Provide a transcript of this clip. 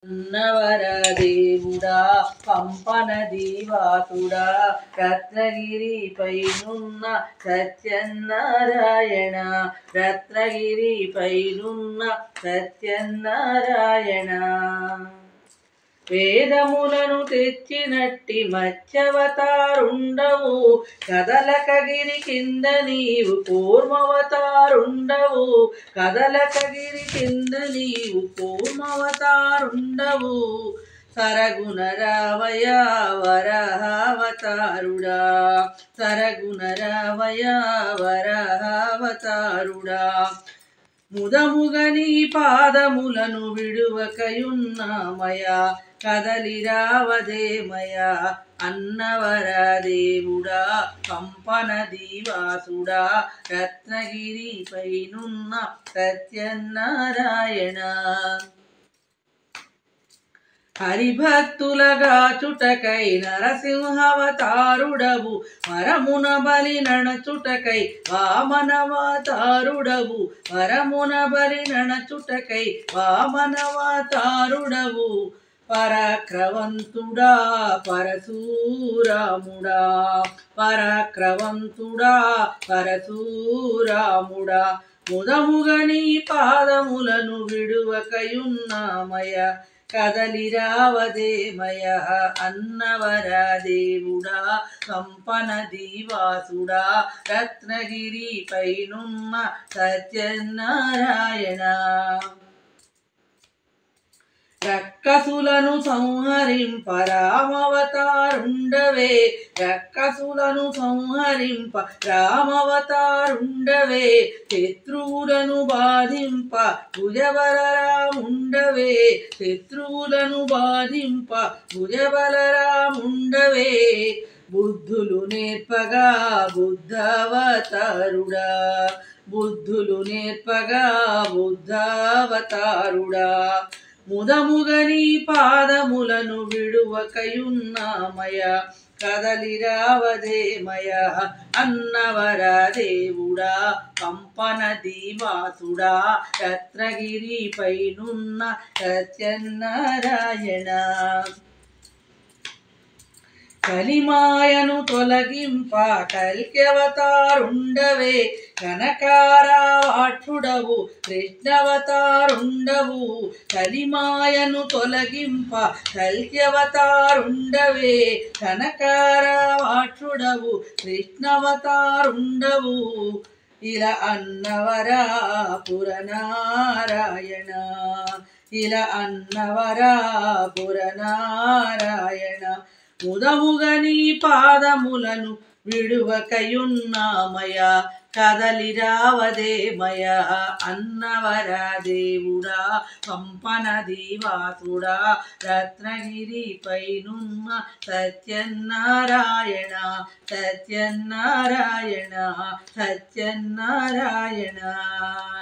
అన్నవర దేవుడా పంపన దీవాతుడా రత్నగిరి పైనున్న సత్యనారాయణ రత్నగిరి పైనున్న సత్యనారాయణ వేదములను తెచ్చినట్టి మత్స్యవతారుండవు కదలకగిరి కింద నీవు కూర్మవతారుండవు కదలకగిరి కింద నీవు కూర్మవతారుండవు సరగుణ రావయ వరహావతారుడా సరగుణ రావయ వరహావతారుడా ముదముగని పాదములను విడువకయున్నామయా కదలిరావదేమయా అన్నవర దేవుడా కంపన దీవాసుడా రత్నగిరి పైనున్న సత్యనారాయణ హరిభక్తులగా చుటకై నరసింహవతారుడవు వరమున బలి నడచుటకై వామనవతారుడవు వరమున బలి నడచుటకై వామనవతారుడవు పరక్రవంతుడా పరశూరాముడా పరక్రవంతుడా పరశూరాముడా ముదముగని పాదములను విడువకయున్నామయ కదలిరావదేమయ అన్నవర దేవుడా కంపన దీవాసుడా రత్నగిరి పైనున్న సత్యనారాయణ రక్కసులను సంహరింప రామవతారుండవే రక్కసులను సంహరింప రామవతారుండవే శత్రువులను బాధింప భుజబలరాముండవే శత్రువులను బాధింప భుజబలరాముండవే బుద్ధులు నేర్పగా బుద్ధవతారుడా బుద్ధులు నేర్పగా బుద్ధవతారుడా ముదముగని పాదములను విడువకయున్నామయ కదలిరావదేమయ అన్నవర దేవుడా కంపన దీవాసుడా రత్నగిరి పైనున్న సత్యనారాయణ కలిమాయను తొలగింప కల్క్యవతారుండవే కనకారావాక్షుడవు కృష్ణవతారుండవు కలిమాయను తొలగింప కల్క్యవతారుండవే కనకారావాక్షుడవు కృష్ణవతారుండవు ఇలా అన్నవరా పురనారాయణ ఇలా అన్నవరా పురనారాయణ ముదముగని పాదములను విడువకయున్నామయ కదలిరావదేమయ అన్నవర దేవుడా కంపన దీవాసుడా రత్నగిరి పైనున్న సత్యనారాయణ సత్యనారాయణ సత్యనారాయణ